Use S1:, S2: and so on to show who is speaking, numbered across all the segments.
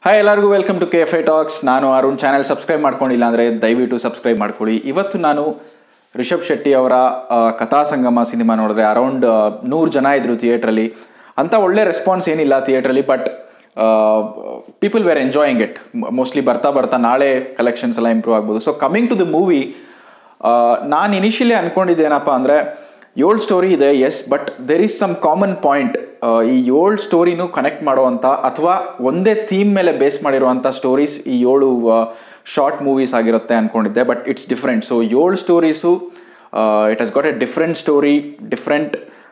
S1: hi ಎಲ್ಲರಿಗೂ welcome to K F I talks ನಾನು Arun channel subscribe ಮಾಡ್ಕೊಂಡಿಲ್ಲ ಅಂದರೆ ದಯವಿಟ್ಟು ಸಬ್ಸ್ಕ್ರೈಬ್ ಮಾಡ್ಕೊಳ್ಳಿ ಇವತ್ತು ನಾನು ರಿಷಬ್ ಶೆಟ್ಟಿ ಅವರ ಆ, ಕಥಾ ಸಂಗಮ ಸಿನಿಮಾ ನೋಡಿದ್ರೆ ಅರೌಂಡ್ ನೂರು ಜನ ಇದ್ರು ಥಿಯೇಟ್ರಲ್ಲಿ ಅಂತ ಒಳ್ಳೆ ರೆಸ್ಪಾನ್ಸ್ ಏನಿಲ್ಲ ಥಿಯೇಟ್ರಲ್ಲಿ but people were enjoying it mostly ಬರ್ತಾ ಬರ್ತಾ ನಾಳೆ ಕಲೆಕ್ಷನ್ಸ್ ಎಲ್ಲ ಇಂಪ್ರೂವ್ ಆಗ್ಬೋದು so coming to the movie ನಾನು ಇನಿಷಿಯಲಿ ಅನ್ಕೊಂಡಿದ್ದೇನಪ್ಪ ಅಂದರೆ ಏಳು ಸ್ಟೋರಿ ಇದೆ yes but there is some common point ಈ ಏಳು ಸ್ಟೋರಿನೂ ಕನೆಕ್ಟ್ ಮಾಡುವಂಥ ಅಥವಾ ಒಂದೇ ಥೀಮ್ ಮೇಲೆ ಬೇಸ್ ಮಾಡಿರುವಂಥ ಸ್ಟೋರೀಸ್ ಈ ಏಳು ಶಾರ್ಟ್ ಮೂವೀಸ್ ಆಗಿರುತ್ತೆ ಅನ್ಕೊಂಡಿದ್ದೆ ಬಟ್ ಇಟ್ಸ್ ಡಿಫ್ರೆಂಟ್ ಸೊ ಏಳು stories it has got a different story different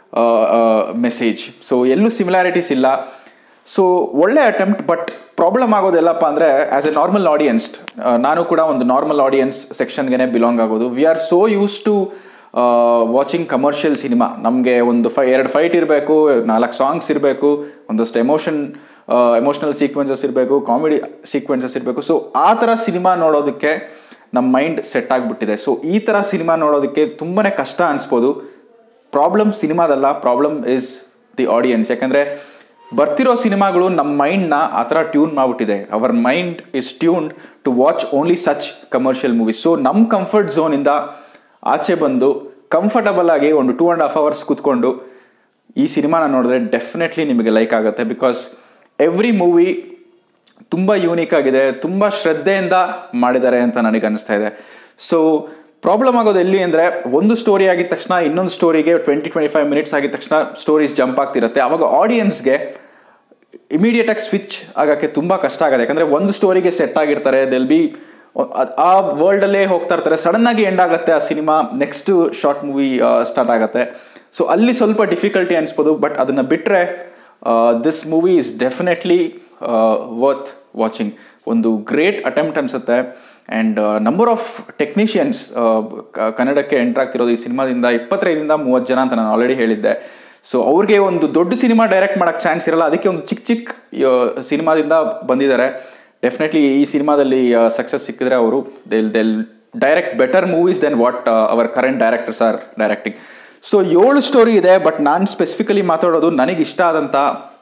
S1: message so ಎಲ್ಲೂ ಸಿಮಿಲಾರಿಟೀಸ್ ಇಲ್ಲ ಸೊ ಒಳ್ಳೆ ಅಟೆಂಪ್ಟ್ ಬಟ್ ಪ್ರಾಬ್ಲಮ್ ಆಗೋದೆಲ್ಲಪ್ಪ ಅಂದರೆ ಆ್ಯಸ್ ಎ ನಾರ್ಮಲ್ ಆಡಿಯನ್ಸ್ ನಾನು ಕೂಡ ಒಂದು ನಾರ್ಮಲ್ ಆಡಿಯನ್ಸ್ ಸೆಕ್ಷನ್ಗೆ ಬಿಲಾಂಗ್ ಆಗೋದು we are so used to watching commercial cinema ನಮಗೆ ಒಂದು ಫೈ ಎರಡು ಫೈಟ್ ಇರಬೇಕು ನಾಲ್ಕು ಸಾಂಗ್ಸ್ ಇರಬೇಕು ಒಂದಷ್ಟು ಎಮೋಷನ್ ಎಮೋಷ್ನಲ್ ಸೀಕ್ವೆನ್ಸಸ್ ಇರಬೇಕು ಕಾಮಿಡಿ ಸೀಕ್ವೆನ್ಸಸ್ ಇರಬೇಕು ಸೊ ಆ ಥರ ಸಿನಿಮಾ ನೋಡೋದಕ್ಕೆ ನಮ್ಮ ಮೈಂಡ್ ಸೆಟ್ ಆಗಿಬಿಟ್ಟಿದೆ ಸೊ ಈ ಥರ ಸಿನಿಮಾ ನೋಡೋದಕ್ಕೆ ತುಂಬಾ ಕಷ್ಟ ಅನಿಸ್ಬೋದು ಪ್ರಾಬ್ಲಮ್ ಸಿನಿಮಾದಲ್ಲ ಪ್ರಾಬ್ಲಮ್ ಇಸ್ ದಿ ಆಡಿಯನ್ಸ್ ಯಾಕಂದರೆ ಬರ್ತಿರೋ ಸಿನಿಮಾಗಳು ನಮ್ಮ ಮೈಂಡ್ನ ಆ ಥರ ಟ್ಯೂನ್ ಮಾಡಿಬಿಟ್ಟಿದೆ our mind is tuned to watch only such commercial movies so ನಮ್ಮ ಕಂಫರ್ಟ್ ಝೋನಿಂದ ಆಚೆ ಬಂದು ಕಂಫರ್ಟಬಲ್ ಆಗಿ ಒಂದು ಟೂ ಆ್ಯಂಡ್ ಹಾಫ್ ಅವರ್ಸ್ ಕೂತ್ಕೊಂಡು ಈ ಸಿನಿಮಾನ ನೋಡಿದ್ರೆ ಡೆಫಿನೆಟ್ಲಿ ನಿಮಗೆ ಲೈಕ್ ಆಗುತ್ತೆ ಬಿಕಾಸ್ ಎವ್ರಿ ಮೂವಿ ತುಂಬ ಯೂನಿಕ್ ಆಗಿದೆ ತುಂಬ ಶ್ರದ್ಧೆಯಿಂದ ಮಾಡಿದ್ದಾರೆ ಅಂತ ನನಗೆ ಅನಿಸ್ತಾ ಇದೆ ಸೊ ಪ್ರಾಬ್ಲಮ್ ಆಗೋದು ಎಲ್ಲಿ ಅಂದರೆ ಒಂದು ಸ್ಟೋರಿ ಆಗಿದ ತಕ್ಷಣ ಇನ್ನೊಂದು ಸ್ಟೋರಿಗೆ ಟ್ವೆಂಟಿ ಟ್ವೆಂಟಿ ಫೈವ್ ಮಿನಿಟ್ಸ್ ಆಗಿದ ತಕ್ಷಣ ಸ್ಟೋರೀಸ್ ಜಂಪ್ ಆಗ್ತಿರುತ್ತೆ ಅವಾಗ ಆಡಿಯನ್ಸ್ಗೆ ಇಮಿಡಿಯೇಟ್ ಆಗಿ ಸ್ವಿಚ್ ಆಗೋಕ್ಕೆ ತುಂಬ ಕಷ್ಟ ಆಗುತ್ತೆ ಯಾಕಂದರೆ ಒಂದು ಸ್ಟೋರಿಗೆ ಸೆಟ್ ಆಗಿರ್ತಾರೆ ದೆಲ್ ಬಿ ಆ ವರ್ಲ್ಡಲ್ಲೇ ಹೋಗ್ತಾ ಇರ್ತಾರೆ ಸಡನ್ ಆಗಿ ಎಂಡ್ ಆಗುತ್ತೆ ಆ cinema next short movie start ಆಗುತ್ತೆ ಸೊ ಅಲ್ಲಿ ಸ್ವಲ್ಪ ಡಿಫಿಕಲ್ಟಿ ಅನಿಸ್ಬೋದು ಬಟ್ ಅದನ್ನು ಬಿಟ್ಟರೆ this movie is definitely worth watching ಒಂದು ಗ್ರೇಟ್ ಅಟೆಂಪ್ಟ್ ಅನಿಸುತ್ತೆ ಆ್ಯಂಡ್ ನಂಬರ್ ಆಫ್ ಟೆಕ್ನಿಷಿಯನ್ಸ್ ಕನ್ನಡಕ್ಕೆ ಎಂಟ್ರ್ ಆಗ್ತಿರೋದು ಈ ಸಿನಿಮಾದಿಂದ ಇಪ್ಪತ್ತೈದರಿಂದ ಮೂವತ್ತು ಜನ ಅಂತ ನಾನು ಆಲ್ರೆಡಿ ಹೇಳಿದ್ದೆ ಸೊ ಅವ್ರಿಗೆ ಒಂದು ದೊಡ್ಡ ಸಿನಿಮಾ ಡೈರೆಕ್ಟ್ ಮಾಡೋಕ್ಕೆ ಚಾನ್ಸ್ ಇರಲ್ಲ ಅದಕ್ಕೆ ಒಂದು ಚಿಕ್ಕ ಚಿಕ್ಕ ಸಿನಿಮಾದಿಂದ ಬಂದಿದ್ದಾರೆ ಡೆಫಿನೆಟ್ಲಿ ಈ ಸಿನಿಮಾದಲ್ಲಿ ಸಕ್ಸಸ್ ಸಿಕ್ಕಿದ್ರೆ ಅವರು they'll they'll direct better movies then what our current directors are directing so ಏಳು ಸ್ಟೋರಿ ಇದೆ ಬಟ್ ನಾನು ಸ್ಪೆಸಿಫಿಕಲಿ ಮಾತಾಡೋದು ನನಗೆ ಇಷ್ಟ ಆದಂಥ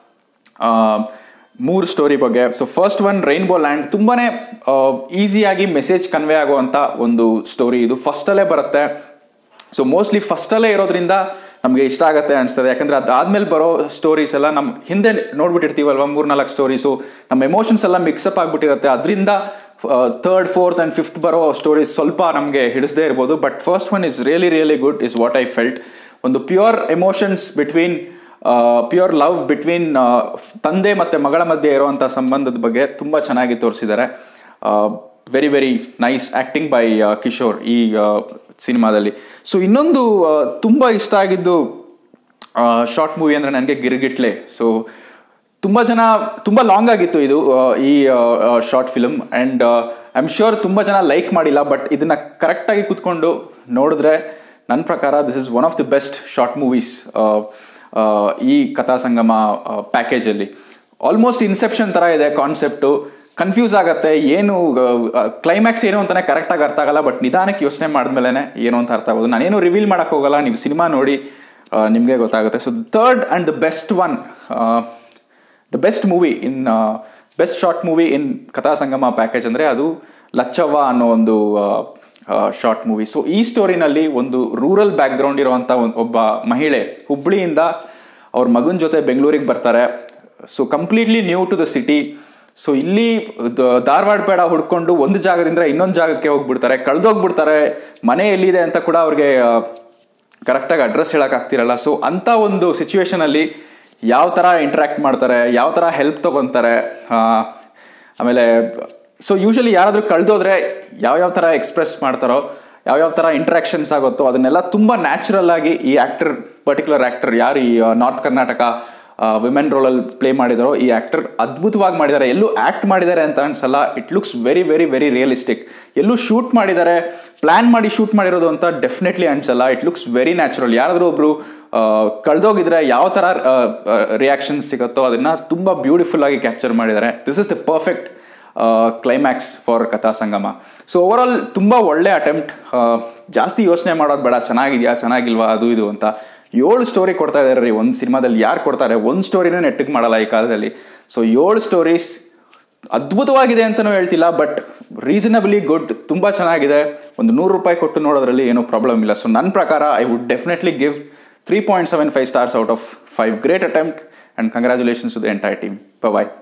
S1: ಮೂರು ಸ್ಟೋರಿ ಬಗ್ಗೆ so first one rainbow land ತುಂಬಾ ಈಸಿಯಾಗಿ ಮೆಸೇಜ್ ಕನ್ವೆ ಆಗುವಂಥ ಒಂದು ಸ್ಟೋರಿ ಇದು ಫಸ್ಟಲ್ಲೇ ಬರುತ್ತೆ ಸೊ ಮೋಸ್ಟ್ಲಿ ಫಸ್ಟಲ್ಲೇ ಇರೋದ್ರಿಂದ ನಮಗೆ ಇಷ್ಟ ಆಗುತ್ತೆ ಅನಿಸ್ತದೆ ಯಾಕಂದರೆ ಅದಾದ್ಮೇಲೆ ಬರೋ ಸ್ಟೋರೀಸ್ ಎಲ್ಲ ನಮ್ಮ ಹಿಂದೆ ನೋಡ್ಬಿಟ್ಟಿರ್ತೀವಲ್ವ ಮೂರು ನಾಲ್ಕು ಸ್ಟೋರೀಸು ನಮ್ಮ ಎಮೋಷನ್ಸ್ ಎಲ್ಲ ಮಿಕ್ಸಪ್ ಆಗಿಬಿಟ್ಟಿರುತ್ತೆ ಅದರಿಂದ ಥರ್ಡ್ ಫೋರ್ತ್ ಆ್ಯಂಡ್ ಫಿಫ್ತ್ ಬರೋ ಸ್ಟೋರೀಸ್ ಸ್ವಲ್ಪ ನಮಗೆ ಹಿಡಿಸದೇ ಇರ್ಬೋದು but first one is really really good is what I felt ಒಂದು pure emotions between pure love between ತಂದೆ ಮತ್ತು ಮಗಳ ಮಧ್ಯೆ ಇರುವಂಥ ಸಂಬಂಧದ ಬಗ್ಗೆ ತುಂಬ ಚೆನ್ನಾಗಿ ತೋರಿಸಿದ್ದಾರೆ very very nice acting by Kishore ಈ ಸಿನಿಮಾದಲ್ಲಿ ಸೊ ಇನ್ನೊಂದು ತುಂಬ ಇಷ್ಟ ಆಗಿದ್ದು ಶಾರ್ಟ್ ಮೂವಿ ಅಂದರೆ ನನಗೆ ಗಿರ್ಗಿಟ್ಲೆ ಸೊ ತುಂಬ ಜನ ತುಂಬ ಲಾಂಗ್ ಆಗಿತ್ತು ಇದು ಈ short film and I am sure ತುಂಬ ಜನ ಲೈಕ್ ಮಾಡಿಲ್ಲ ಬಟ್ ಇದನ್ನು ಕರೆಕ್ಟಾಗಿ ಕೂತ್ಕೊಂಡು ನೋಡಿದ್ರೆ ನನ್ನ ಪ್ರಕಾರ this is one of the best short movies ಈ ಕಥಾ ಸಂಗಮ ಪ್ಯಾಕೇಜಲ್ಲಿ ಆಲ್ಮೋಸ್ಟ್ ಇನ್ಸೆಪ್ಷನ್ ಥರ ಇದೆ ಕಾನ್ಸೆಪ್ಟು ಕನ್ಫ್ಯೂಸ್ ಆಗುತ್ತೆ ಏನು ಕ್ಲೈಮ್ಯಾಕ್ಸ್ ಏನು ಅಂತಲೇ ಕರೆಕ್ಟಾಗಿ ಅರ್ಥ ಆಗಲ್ಲ ಬಟ್ ನಿಧಾನಕ್ಕೆ ಯೋಚನೆ ಮಾಡಿದ್ಮೇಲೆ ಏನು ಅಂತ ಅರ್ಥ ಆಗೋದು ನಾನೇನು ರಿವೀಲ್ ಮಾಡೋಕ್ಕೆ ಹೋಗಲ್ಲ ನೀವು ಸಿನಿಮಾ ನೋಡಿ ನಿಮಗೆ ಗೊತ್ತಾಗುತ್ತೆ so third and the best one the best movie in best short movie in Katha Sangama package ಅಂದರೆ ಅದು ಲಚ್ಚವ್ವ ಅನ್ನೋ ಒಂದು ಶಾರ್ಟ್ ಮೂವಿ ಸೊ ಈ ಸ್ಟೋರಿನಲ್ಲಿ ಒಂದು ರೂರಲ್ ಬ್ಯಾಕ್ಗ್ರೌಂಡ್ ಇರುವಂಥ ಒಬ್ಬ ಮಹಿಳೆ ಹುಬ್ಳಿಯಿಂದ ಅವ್ರ ಮಗನ ಜೊತೆ ಬೆಂಗಳೂರಿಗೆ ಬರ್ತಾರೆ so completely new to the city so ಇಲ್ಲಿ ಧಾರವಾಡ ಬೇಡ ಹುಡ್ಕೊಂಡು ಒಂದು ಜಾಗದಿಂದ ಇನ್ನೊಂದು ಜಾಗಕ್ಕೆ ಹೋಗ್ಬಿಡ್ತಾರೆ ಕಳೆದೋಗ್ಬಿಡ್ತಾರೆ ಮನೆ ಎಲ್ಲಿದೆ ಅಂತ ಕೂಡ ಅವ್ರಿಗೆ ಕರೆಕ್ಟಾಗಿ ಅಡ್ರೆಸ್ ಹೇಳೋಕ್ಕಾಗ್ತಿರಲ್ಲ ಸೊ ಅಂಥ ಒಂದು ಸಿಚುವೇಶನಲ್ಲಿ ಯಾವ ಥರ ಇಂಟ್ರ್ಯಾಕ್ಟ್ ಮಾಡ್ತಾರೆ ಯಾವ ಥರ ಹೆಲ್ಪ್ ತೊಗೊತಾರೆ ಆಮೇಲೆ ಸೊ ಯೂಶಲಿ ಯಾರಾದರೂ ಕಳೆದೋದ್ರೆ ಯಾವ್ಯಾವ ಥರ ಎಕ್ಸ್ಪ್ರೆಸ್ ಮಾಡ್ತಾರೋ ಯಾವ್ಯಾವ ಥರ ಇಂಟ್ರಾಕ್ಷನ್ಸ್ ಆಗುತ್ತೋ ಅದನ್ನೆಲ್ಲ ತುಂಬ ನ್ಯಾಚುರಲ್ ಆಗಿ ಈ ಆ್ಯಕ್ಟರ್ ಪರ್ಟಿಕ್ಯುಲರ್ ಆ್ಯಕ್ಟರ್ ಯಾರು ಈ ನಾರ್ತ್ ಕರ್ನಾಟಕ ವಿಮೆನ್ ರೋಲಲ್ಲಿ ಪ್ಲೇ ಮಾಡಿದಾರೋ ಈ ಆ್ಯಕ್ಟರ್ ಅದ್ಭುತವಾಗಿ ಮಾಡಿದ್ದಾರೆ ಎಲ್ಲೂ ಆ್ಯಕ್ಟ್ ಮಾಡಿದ್ದಾರೆ ಅಂತ ಅನ್ಸಲ್ಲ it looks very very very realistic ಎಲ್ಲೂ ಶೂಟ್ ಮಾಡಿದ್ದಾರೆ ಪ್ಲ್ಯಾನ್ ಮಾಡಿ ಶೂಟ್ ಮಾಡಿರೋದು ಅಂತ ಡೆಫಿನೆಟ್ಲಿ ಅನ್ಸಲ್ಲ ಇಟ್ ಲುಕ್ಸ್ ವೆರಿ ನ್ಯಾಚುರಲ್ ಯಾರಾದರೂ ಒಬ್ರು ಕಳೆದೋಗಿದ್ರೆ ಯಾವ ಥರ ರಿಯಾಕ್ಷನ್ಸ್ ಸಿಗುತ್ತೋ ಅದನ್ನು ತುಂಬ ಬ್ಯೂಟಿಫುಲ್ ಆಗಿ ಕ್ಯಾಪ್ಚರ್ ಮಾಡಿದ್ದಾರೆ this is the perfect climax for Katha Sangama so over all ತುಂಬ ಒಳ್ಳೆ ಅಟೆಂಪ್ಟ್ ಜಾಸ್ತಿ ಯೋಚನೆ ಮಾಡೋದು ಬೇಡ ಚೆನ್ನಾಗಿದೆಯಾ ಚೆನ್ನಾಗಿಲ್ವಾ ಅದು ಇದು ಅಂತ ಏಳು ಸ್ಟೋರಿ ಕೊಡ್ತಾ ಇದ್ದಾರೆ ರೀ ಒಂದು ಸಿನಿಮಾದಲ್ಲಿ ಯಾರು ಕೊಡ್ತಾರೆ ಒಂದು ಸ್ಟೋರಿನೇ ನೆಟ್ಟಿಗೆ ಮಾಡಲ್ಲ ಈ ಕಾಲದಲ್ಲಿ ಸೊ ಏಳು ಸ್ಟೋರೀಸ್ ಅದ್ಭುತವಾಗಿದೆ ಅಂತಲೂ ಹೇಳ್ತಿಲ್ಲ ಬಟ್ ರೀಸನಬಲಿ ಗುಡ್ ತುಂಬ ಚೆನ್ನಾಗಿದೆ ಒಂದು ನೂರು ರೂಪಾಯಿ ಕೊಟ್ಟು ನೋಡೋದ್ರಲ್ಲಿ ಏನೂ ಪ್ರಾಬ್ಲಮ್ ಇಲ್ಲ ಸೊ ನನ್ನ ಪ್ರಕಾರ I would definitely give three point seven five stars out of five great attempt and congratulations to the entire team bye